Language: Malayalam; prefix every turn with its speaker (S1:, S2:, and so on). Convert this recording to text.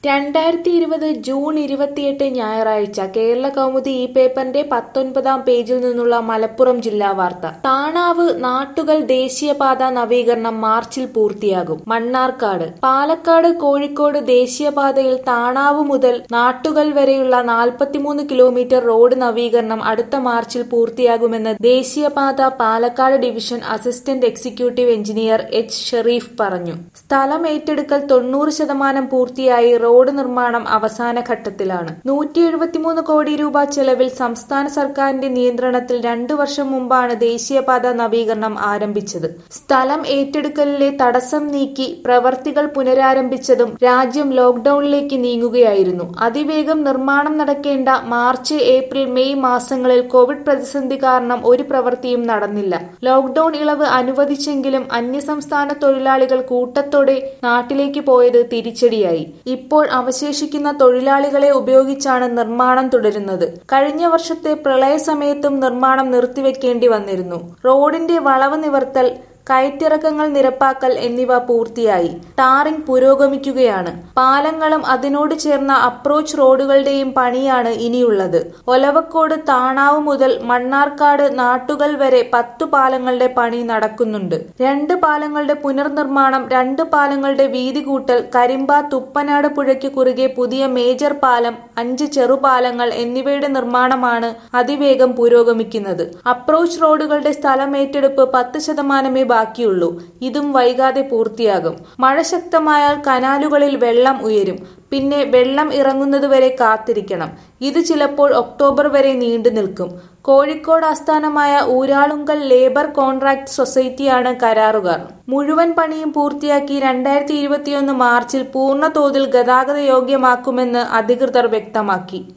S1: രണ്ടായിരത്തി ഇരുപത് ജൂൺ ഇരുപത്തിയെട്ട് ഞായറാഴ്ച കേരള കൗമുദി ഈ പേപ്പറിന്റെ പത്തൊൻപതാം പേജിൽ നിന്നുള്ള മലപ്പുറം ജില്ലാ വാർത്ത താണാവ് നാട്ടുകൾ ദേശീയപാത നവീകരണം മാർച്ചിൽ പൂർത്തിയാകും മണ്ണാർക്കാട് പാലക്കാട് കോഴിക്കോട് ദേശീയപാതയിൽ താണാവ് മുതൽ നാട്ടുകൾ വരെയുള്ള നാൽപ്പത്തിമൂന്ന് കിലോമീറ്റർ റോഡ് നവീകരണം അടുത്ത മാർച്ചിൽ പൂർത്തിയാകുമെന്ന് ദേശീയപാത Palakkad division assistant executive engineer H Shereef പറഞ്ഞു സ്ഥലം ഏറ്റെടുക്കൽ തൊണ്ണൂറ് ശതമാനം പൂർത്തിയായി റോഡ് നിർമ്മാണം അവസാന ഘട്ടത്തിലാണ് നൂറ്റി എഴുപത്തിമൂന്ന് കോടി രൂപ ചെലവിൽ സംസ്ഥാന സർക്കാരിന്റെ നിയന്ത്രണത്തിൽ രണ്ടു വർഷം മുമ്പാണ് ദേശീയപാത നവീകരണം ആരംഭിച്ചത് സ്ഥലം ഏറ്റെടുക്കലിലെ തടസ്സം നീക്കി പ്രവർത്തികൾ പുനരാരംഭിച്ചതും രാജ്യം ലോക്ഡൌണിലേക്ക് നീങ്ങുകയായിരുന്നു അതിവേഗം നിർമ്മാണം നടക്കേണ്ട മാർച്ച് ഏപ്രിൽ മെയ് മാസങ്ങളിൽ കോവിഡ് പ്രതിസന്ധി കാരണം ഒരു പ്രവൃത്തിയും നടന്നില്ല ലോക്ഡൌൺ ഇളവ് അനുവദിച്ചെങ്കിലും അന്യസംസ്ഥാന തൊഴിലാളികൾ കൂട്ടത്തോടെ നാട്ടിലേക്ക് പോയത് തിരിച്ചടിയായി ഇപ്പോൾ അവശേഷിക്കുന്ന തൊഴിലാളികളെ ഉപയോഗിച്ചാണ് നിർമ്മാണം തുടരുന്നത് കഴിഞ്ഞ വർഷത്തെ പ്രളയ സമയത്തും നിർമ്മാണം നിർത്തിവെക്കേണ്ടി വന്നിരുന്നു റോഡിന്റെ വളവ് നിവർത്തൽ കയറ്റിറക്കങ്ങൾ നിരപ്പാക്കൽ എന്നിവ പൂർത്തിയായി ടാറിംഗ് പുരോഗമിക്കുകയാണ് പാലങ്ങളും അതിനോട് ചേർന്ന അപ്രോച്ച് റോഡുകളുടെയും പണിയാണ് ഇനിയുള്ളത് ഒലവക്കോട് താണാവ് മുതൽ മണ്ണാർക്കാട് നാട്ടുകൾ വരെ പത്തു പാലങ്ങളുടെ പണി നടക്കുന്നുണ്ട് രണ്ട് പാലങ്ങളുടെ പുനർനിർമ്മാണം രണ്ട് പാലങ്ങളുടെ വീതി കൂട്ടൽ കരിമ്പ തുപ്പനാട് പുഴയ്ക്ക് കുറുകെ പുതിയ മേജർ പാലം അഞ്ച് ചെറുപാലങ്ങൾ എന്നിവയുടെ നിർമ്മാണമാണ് അതിവേഗം പുരോഗമിക്കുന്നത് അപ്രോച്ച് റോഡുകളുടെ സ്ഥലമേറ്റെടുപ്പ് പത്ത് ശതമാനമേ ബാക്കിയുള്ളൂ ഇതും വൈകാതെ പൂർത്തിയാകും മഴ ശക്തമായാൽ കനാലുകളിൽ വെള്ളം ഉയരും പിന്നെ വെള്ളം ഇറങ്ങുന്നതുവരെ കാത്തിരിക്കണം ഇത് ചിലപ്പോൾ ഒക്ടോബർ വരെ നീണ്ടു നിൽക്കും കോഴിക്കോട് ആസ്ഥാനമായ ഊരാളുങ്കൽ ലേബർ കോൺട്രാക്ട് സൊസൈറ്റിയാണ് കരാറുകാർ മുഴുവൻ പണിയും പൂർത്തിയാക്കി രണ്ടായിരത്തി ഇരുപത്തിയൊന്ന് മാർച്ചിൽ പൂർണ്ണ തോതിൽ ഗതാഗത യോഗ്യമാക്കുമെന്ന് അധികൃതർ വ്യക്തമാക്കി